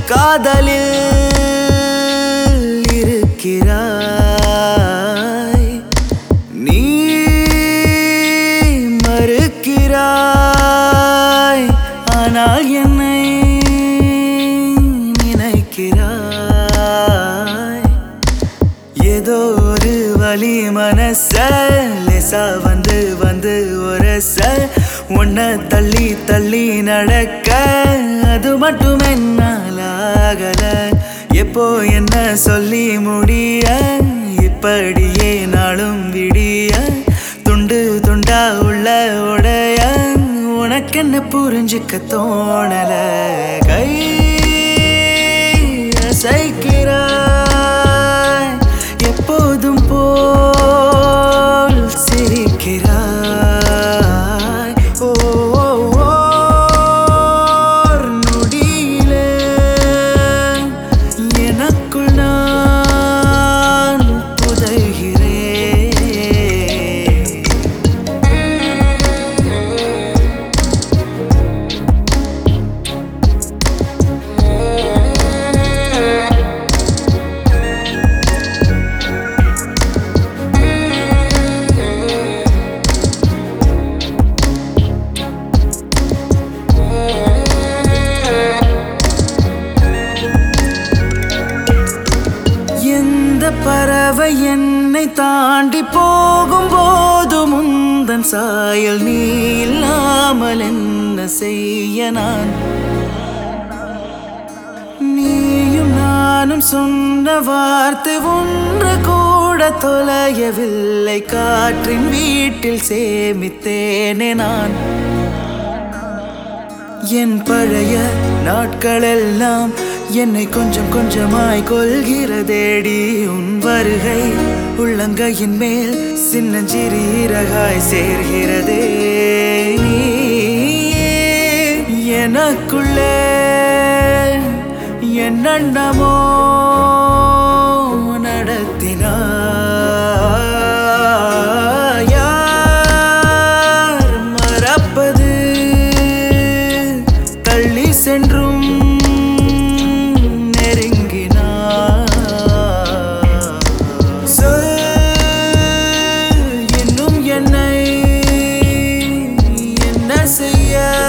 காதலில் இருக்கிறாய் நீ மறுக்கிறாய் ஆனால் என்னை நினைக்கிறாய் ஏதோ ஒரு வலி மனச லேசா வந்து வந்து உரச உன்னை தள்ளி தள்ளி நடக்க அது மட்டும் என்னால் ஆகல எப்போ என்ன சொல்லி முடிய இப்படியே நாளும் விடிய துண்டு துண்டா உள்ள உடைய உனக்கென்ன புரிஞ்சுக்க தோணல கை அசைக்கிறாய் எப்போதும் போல் சிரிக்கிறாய் ஓ ஓர் நொடியிலே எனக்குள் நான் புதைகிறேன் எந்த பறவை என்னை தாண்டி போகும்போது முந்தன் சாயல் நீ இல்லாமல் என்ன செய்ய நான் நீயும் நானும் சொன்ன வார்த்தை ஒன்று கூட தொலையவில்லை காற்றின் வீட்டில் சேமித்தேனே நான் என் பழைய நாட்களெல்லாம் என்னை கொஞ்சம் கொஞ்சமாய் கொள்கிறதேடி உன் வருகை உள்ளங்கையின் மேல் சின்னஞ்சிறீரகாய் சேர்கிறதே நீயே எனக்குள்ளே என்னென்னமோ நடத்தினாய் யார் மறப்பது தள்ளி சென்றும் நெருங்கினார் சொல் இன்னும் என்னை என்ன செய்ய